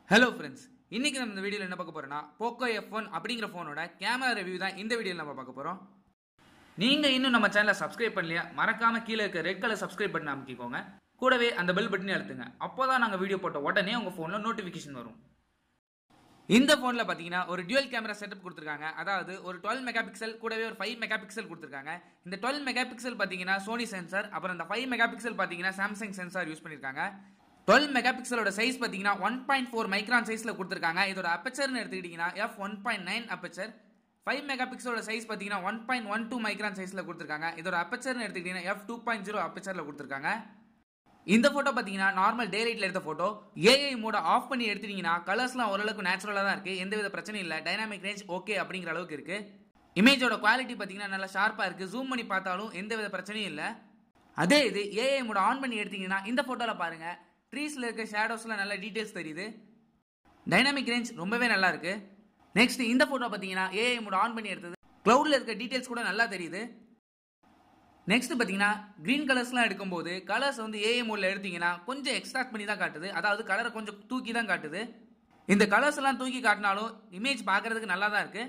hello friends இன்னைக்கு நம்ம இந்த வீடியோவில் என்ன பார்க்க போறோம்னா போக்கோ எஃப் ஒன் அப்படிங்கிற ஃபோனோட கேமரா ரிவ்யூ தான் இந்த வீடியோவில் நம்ம பார்க்க போகிறோம் நீங்கள் இன்னும் நம்ம சேனலை சப்ஸ்கிரைப் பண்ணலையா மறக்காம கீழே இருக்க ரெட் கலர் சப்ஸ்கிரைப் பட்டன் அமைக்கிக்கோங்க கூடவே அந்த பெல் பட்டனையும் அழுத்துங்க அப்போ தான் நாங்கள் வீடியோ போட்ட உடனே உங்கள் ஃபோனில் நோட்டிஃபிகேஷன் வரும் இந்த ஃபோனில் பார்த்தீங்கன்னா ஒரு டியூவல் கேமரா செட்டப் கொடுத்துருக்காங்க அதாவது ஒரு டுவெல் மெகா பிக்சல் கூடவே ஒரு ஃபைவ் மெகா பிக்சல் கொடுத்துருக்காங்க இந்த டுவெல் மெகா பிக்சல் பார்த்தீங்கன்னா சோனி சென்சார் அப்புறம் இந்த ஃபைவ் மெகா பிக்சல் பார்த்தீங்கன்னா சாம்சங் சென்சார் யூஸ் பண்ணியிருக்காங்க டுவெல் மெகா பிக்சலோட சைஸ் பார்த்தீங்கன்னா ஒன் பாயிண்ட் ஃபோர் மைக்ரான் சைஸில் கொடுத்துருக்காங்க இதோட அப்பச்சர்னு எடுத்துக்கிட்டிங்கன்னா F one point nine aperture five mega பிக்சலோட சைஸ் பார்த்தீங்கன்னா one point one two micron சைஸில் கொடுத்துருக்காங்க இதோட அப்பச்சர்னு எடுத்துக்கிட்டிங்கன்னா எஃப் டூ பாயிண்ட் ஜீரோ அப்பச்சரில் கொடுத்துருக்காங்க இந்த ஃபோட்டோ பார்த்தீங்கன்னா நார்மல் டே லைட்டில் எடுத்த ஃபோட்டோ ஏஐ மோட ஆஃப் பண்ணி எடுத்துட்டீங்கன்னா கலர்ஸ்லாம் ஓரளவுக்கு நேச்சுரலாக தான் இருக்குது எந்தவித பிரச்சனையும் இல்லை டைனாமிக் ரேஞ்ச் ஓகே அப்படிங்கிற அளவுக்கு இருக்குது இமேஜோட குவாலிட்டி பார்த்தீங்கன்னா நல்லா ஷார்ப்பாக இருக்குது ஜூம் பண்ணி பார்த்தாலும் எந்தவித பிரச்சனையும் இல்லை அதே இது ஏஐ மோட ஆன் பண்ணி எடுத்தீங்கன்னா இந்த ஃபோட்டோவில் பாருங்கள் ட்ரீஸில் இருக்க ஷேடோஸில் நல்ல டீட்டெயில்ஸ் தெரியுது டைனாமிக் ரேஞ்ச் ரொம்பவே நல்லா இருக்கு நெக்ஸ்ட் இந்த ஃபோட்டோ பார்த்தீங்கன்னா ஏஐ மோட ஆன் பண்ணி எடுத்தது க்ளவுடில் இருக்க டீட்டெயில்ஸ் கூட நல்லா தெரியுது நெக்ஸ்ட் பார்த்தீங்கன்னா க்ரீன் கலர்ஸ்லாம் எடுக்கும்போது கலர்ஸ் வந்து ஏஏ மோடில் எடுத்தீங்கன்னா கொஞ்சம் எக்ஸ்ட்ராக்ட் பண்ணி தான் காட்டுது அதாவது கலரை கொஞ்சம் தூக்கி தான் காட்டுது இந்த கலர்ஸ் எல்லாம் தூக்கி காட்டினாலும் இமேஜ் பார்க்கறதுக்கு நல்லா தான் இருக்கு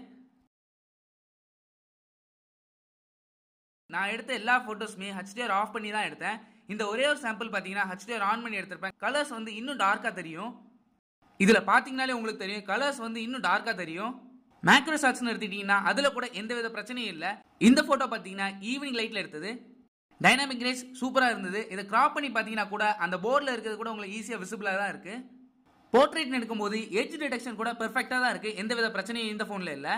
நான் எடுத்த எல்லா ஃபோட்டோஸுமே ஹச்டிஆர் ஆஃப் பண்ணி தான் எடுத்தேன் இந்த ஒரே ஒரு சாம்பிள் பார்த்தீங்கன்னா ஹச்டிஆர் ஆன் பண்ணி எடுத்திருப்பேன் கலர்ஸ் வந்து இன்னும் டார்க்காக தெரியும் இதில் பார்த்தீங்கனாலே உங்களுக்கு தெரியும் கலர்ஸ் வந்து இன்னும் டார்க்காக தெரியும் மேக்ரோ ஷாட்ஸ்னு எடுத்துக்கிட்டிங்கன்னா அதில் கூட எந்த வித பிரச்சனையும் இல்லை இந்த ஃபோட்டோ பார்த்தீங்கன்னா ஈவினிங் லைட்டில் எடுத்தது டைனாமிக் ரேஸ் சூப்பராக இருந்தது இதை கிராப் பண்ணி பார்த்தீங்கன்னா கூட அந்த போர்டில் இருக்கிறது கூட உங்களுக்கு ஈஸியாக விசிபிளாக தான் இருக்குது போர்ட்ரேட் எடுக்கும்போது எட்ஜ் டிடெக்ஷன் கூட பெர்ஃபெக்டாக தான் இருக்குது எந்த வித பிரச்சனையும் இந்த ஃபோனில் இல்லை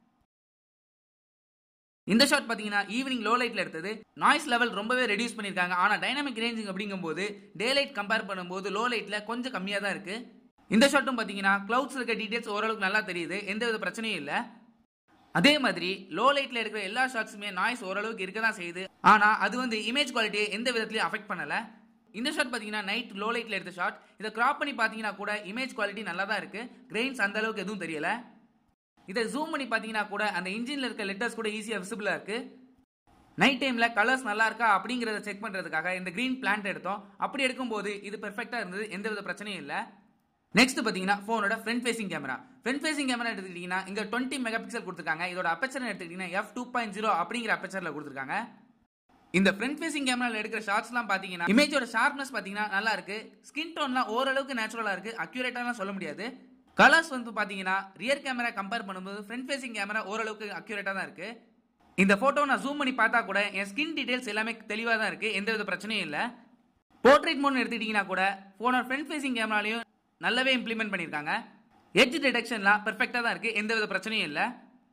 இந்த ஷாட் பார்த்தீங்கன்னா ஈவினிங் லோ லைட்டில் எடுத்தது நாய்ஸ் லெவல் ரொம்பவே ரெடியூஸ் பண்ணியிருக்காங்க ஆனால் டைனாமிக் ரேஞ்சிங் அப்படிங்கும்போது டே லைட் கம்பேர் பண்ணும்போது லோ லைட்டில் கொஞ்சம் கம்மியாக தான் இருக்குது இந்த ஷாட்டும் பார்த்தீங்கன்னா க்ளவுட்ஸ் இருக்க டீட்டெயில்ஸ் ஓரளவுக்கு நல்லா தெரியுது எந்த வித பிரச்சனையும் இல்லை அதே மாதிரி லோ லைட்டில் இருக்கிற எல்லா ஷாட்ஸுமே நாய்ஸ் ஓரளவுக்கு இருக்க தான் செய்யுது ஆனால் அது வந்து இமேஜ் குவாலிட்டியை எந்த விதத்துலையும் அஃபெக்ட் பண்ணலை இந்த ஷாட் பார்த்தீங்கன்னா நைட் லோ லைட்டில் எடுத்த ஷாட் இதை கிராப் பண்ணி பார்த்தீங்கன்னா கூட இமேஜ் குவாலிட்டி நல்லா தான் இருக்குது கிரெயின்ஸ் அந்த அளவுக்கு எதுவும் தெரியலை இதை ஜூம் பண்ணி பார்த்தீங்கன்னா கூட அந்த இன்ஜினில் இருக்க லெட்டர்ஸ் கூட ஈஸியாக விசிபிளாக இருக்குது நைட் டைமில் கலர்ஸ் நல்லா இருக்கா அப்படிங்கிறத செக் பண்ணுறதுக்காக இந்த க்ரீன் பிளான்ட் எடுத்தோம் அப்படி எடுக்கும்போது இது பெர்ஃபெக்டாக இருந்தது எந்த வித பிரச்சனையும் இல்லை நெக்ஸ்ட் பார்த்தீங்கன்னா ஃபோனோட front facing camera front facing camera எடுத்துக்கிட்டிங்கன்னா இங்கே டுவெண்ட்டி மெகா பிக்சல் கொடுத்துருக்காங்க இதோட அப்பச்சர் எடுத்துக்கிட்டிங்கன்னா எஃப் டூ பாயிண்ட் ஜீரோ அப்படிங்கிற அப்பச்சரில் கொடுத்துருக்காங்க இந்த ஃப்ரண்ட் ஃபேசிங் கேமராவில் எடுக்கிற ஷார்ட்ஸ்லாம் பார்த்தீங்கன்னா இமேஜோட ஷார்ப்னஸ் பார்த்தீங்கன்னா நல்லா இருக்கு ஸ்கின் டோன்லாம் ஓரளவுக்கு நேச்சுரலாக இருக்கு அக்யூரேட்டாலாம் சொல்ல முடியாது கலர்ஸ் வந்து பார்த்தீங்கன்னா ரியர் கேமரா கம்பேர் பண்ணும்போது ஃப்ரண்ட் ஃபேசிங் கேமரா ஓரளவுக்கு அக்யூரேட்டாக தான் இருக்கு இந்த ஃபோட்டோ நான் ஜூம் பண்ணி பார்த்தா கூட என் ஸ்கின் டீடைல்ஸ் எல்லாமே தெளிவாக தான் இருக்கு எந்த வித பிரச்சனையும் இல்லை போர்ட்ரேட் மோட் எடுத்துக்கிட்டிங்கன்னா கூட ஃபோனோட ஃப்ரண்ட் ஃபேசிங் கேமராலையும் நல்லாவே இம்ப்ளிமெண்ட் பண்ணியிருக்காங்க எட்ஜ் டிடெக்ஷன்லாம் பெர்ஃபெக்டாக தான் இருக்குது எந்த வித பிரச்சனையும் இல்லை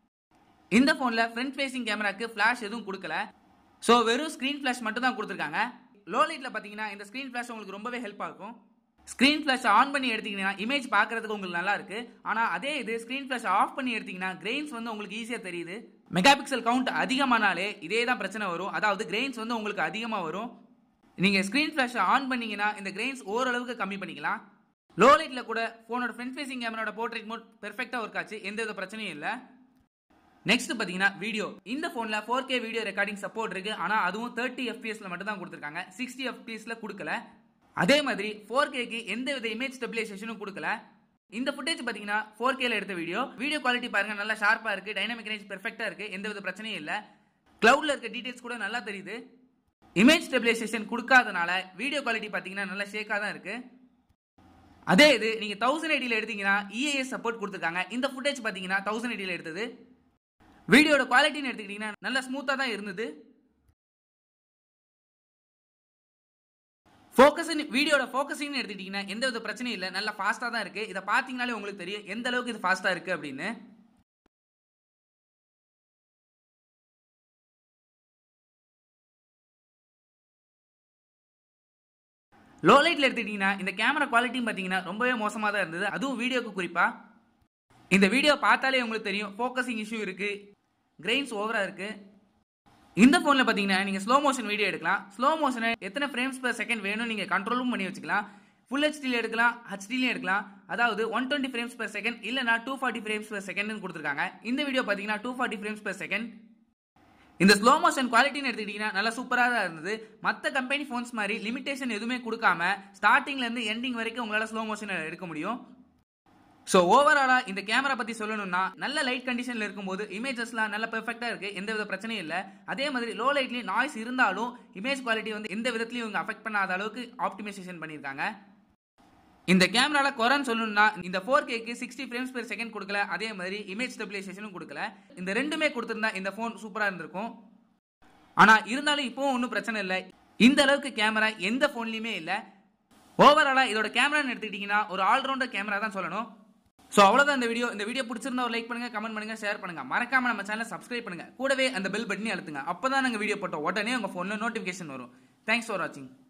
இந்த ஃபோனில் ஃப்ரண்ட் ஃபேசிங் கேமராக்கு ஃப்ளாஷ் எதுவும் கொடுக்கல ஸோ வெறும் ஸ்க்ரீன் ஃப்ளாஷ் மட்டும் தான் கொடுத்துருக்காங்க லோ லைட்டில் பார்த்தீங்கன்னா இந்த ஸ்க்ரீன் ஃப்ளாஷ் உங்களுக்கு ரொம்பவே ஹெல்ப்பாக இருக்கும் ஸ்க்ரீன் ஃப்ளாஷ் ஆன் பண்ணி எடுத்தீங்கன்னா இமேஜ் பார்க்கறதுக்கு உங்களுக்கு நல்லா இருக்கு ஆனால் அதே இது ஸ்க்ரீன் ஃப்ளாஷ் ஆஃப் பண்ணி எடுத்தீங்கன்னா கிரெயின்ஸ் வந்து உங்களுக்கு ஈஸியாக தெரியுது மெகா பிக்சல் கவுண்ட் அதிகமானாலே இதே தான் பிரச்சனை வரும் அதாவது கிரெயின்ஸ் வந்து உங்களுக்கு அதிகமாக வரும் நீங்கள் ஸ்க்ரீன் ஃப்ளாஷை ஆன் பண்ணீங்கன்னா இந்த கிரெயின்ஸ் ஓரளவுக்கு கம்மி பண்ணிக்கலாம் லோ லைட்டில் கூட ஃபோனோட ஃப்ரண்ட் ஃபேசிங் கேமராவோட போர்ட்ரேட் மோட் பெர்ஃபெக்டாக ஒர்க் ஆச்சு எந்த வித பிரச்சனையும் இல்லை நெக்ஸ்ட் பார்த்தீங்கன்னா வீடியோ இந்த ஃபோனில் four K video recording support இருக்கு ஆனால் அதுவும் தேர்ட்டி எஃபிஎஸ்ல மட்டும் தான் கொடுத்துருக்காங்க சிக்ஸ்டி எஃபிஎஸ்ல கொடுக்கல அதே மாதிரி ஃபோர் கேக்கு எந்த வித இமேஜ் ஸ்டெபிலைசேஷனும் கொடுக்கல இந்த ஃபுட்டேஜ் பார்த்தீங்கன்னா ஃபோர் கேல எடுத்த வீடியோ வீடியோ குவாலிட்டி பாருங்க நல்லா ஷார்ப்பாக இருக்கு டைனாமிக் ரேஞ்ச் பெர்ஃபெக்டாக இருக்கு எந்த வித பிரச்சனையும் இல்லை கிளவுட்ல இருக்க டீடைல்ஸ் கூட நல்லா தெரியுது இமேஜ் ஸ்டெபிலைசேஷன் கொடுக்காதனால வீடியோ குவாலிட்டி பார்த்தீங்கன்னா நல்லா ஷேக்காக தான் இருக்கு அதே இது நீங்க தௌசண்ட் எயிட்டியில் எடுத்தீங்கன்னா இஏஎஸ் சப்போர்ட் கொடுத்துருக்காங்க இந்த ஃபுட்டேஜ் பார்த்தீங்கன்னா தௌசண்ட் எயிட்டியில் எடுத்தது வீடியோட குவாலிட்டின்னு எடுத்துக்கிட்டீங்கன்னா நல்லா ஸ்மூத்தாக தான் இருந்தது ஃபோக்கஸிங் வீடியோட ஃபோக்கஸிங்னு எடுத்துக்கிட்டிங்கன்னா எந்த வித பிரச்சனையும் இல்லை நல்லா ஃபாஸ்ட்டாக தான் இருக்குது இதை பார்த்தீங்கனாலே உங்களுக்கு தெரியும் எந்த அளவுக்கு இது ஃபாஸ்ட்டாக இருக்குது அப்படின்னு லோ லைட்டில் எடுத்துக்கிட்டிங்கன்னா இந்த கேமரா குவாலிட்டியும் பார்த்தீங்கன்னா ரொம்பவே மோசமாக தான் இருந்தது அதுவும் வீடியோக்கு குறிப்பாக இந்த வீடியோ பார்த்தாலே உங்களுக்கு தெரியும் ஃபோக்கஸிங் இஷ்யூ இருக்குது கிரெயின்ஸ் ஓவராக இருக்குது இந்த ஃபோனில் பார்த்தீங்கன்னா நீங்கள் ஸ்லோ மோஷன் வீடியோ எடுக்கலாம் ஸ்லோ மோஷனை எத்தனை ஃப்ரேம்ஸ் per செகண்ட் வேணும் நீங்கள் கண்ட்ரோலும் பண்ணி வச்சுக்கலாம் ஃபுல் ஹெச்டியில் எடுக்கலாம் ஹெச்டிலையும் எடுக்கலாம் அதாவது one twenty frames per second இல்லைனா டூ ஃபார்ட்டி ஃப்ரேம்ஸ் per செகண்ட்னு கொடுத்துருக்காங்க இந்த வீடியோ பார்த்தீங்கன்னா two forty frames per second இந்த ஸ்லோ மோஷன் குவாலிட்டின்னு எடுத்துக்கிட்டிங்கன்னா நல்லா சூப்பராக தான் இருந்தது மற்ற கம்பெனி ஃபோன்ஸ் மாதிரி லிமிடேஷன் எதுவுமே கொடுக்காம ஸ்டார்டிங்லேருந்து எண்டிங் வரைக்கும் உங்களால் ஸ்லோ மோஷன் எடுக்க முடியும் ஸோ ஓவராலாக இந்த கேமரா பற்றி சொல்லணும்னா நல்ல லைட் கண்டிஷனில் இருக்கும்போது இமேஜஸ்லாம் நல்ல பெர்ஃபெக்டாக இருக்குது எந்த வித பிரச்சனையும் இல்லை அதே மாதிரி லோ லைட்லேயும் நாய்ஸ் இருந்தாலும் இமேஜ் குவாலிட்டி வந்து எந்த விதத்துலையும் இவங்க அஃபெக்ட் பண்ணாத அளவுக்கு ஆப்டிமைசேஷன் பண்ணியிருக்காங்க இந்த கேமரால குறைன்னு சொல்லணும்னா இந்த ஃபோர் கேக்கு சிக்ஸ்டி ஃப்ரேம்ஸ் பெர் செகண்ட் கொடுக்கல அதே மாதிரி இமேஜ் ஸ்டெபிலைசேஷனும் கொடுக்கல இந்த ரெண்டுமே கொடுத்துருந்தா இந்த ஃபோன் சூப்பராக இருந்திருக்கும் ஆனால் இருந்தாலும் இப்போவும் ஒன்றும் பிரச்சனை இல்லை இந்த அளவுக்கு கேமரா எந்த ஃபோன்லையுமே இல்லை ஓவராலாக இதோட கேமரான்னு எடுத்துக்கிட்டிங்கன்னா ஒரு ஆல்ரவுண்டர் கேமரா தான் சொல்லணும் ஸோ அவ்வளோதான் இந்த வீடியோ இந்த வீடியோ பிடிச்சிருந்தா ஒரு லைக் பண்ணுங்க கமெண்ட் பண்ணுங்க ஷேர் பண்ணுங்க மறக்காம நம்ம சேனலை சப்ஸ்கிரைப் பண்ணுங்க கூடவே அந்த பெல் பட்டனி அழுத்துங்க அப்போ தான் நாங்கள் வீடியோ போட்டோம் உடனே உங்கள் ஃபோனில் நோட்டிஃபிகேஷன் வரும் தேங்க்ஸ் ஃபார் வாட்சிங்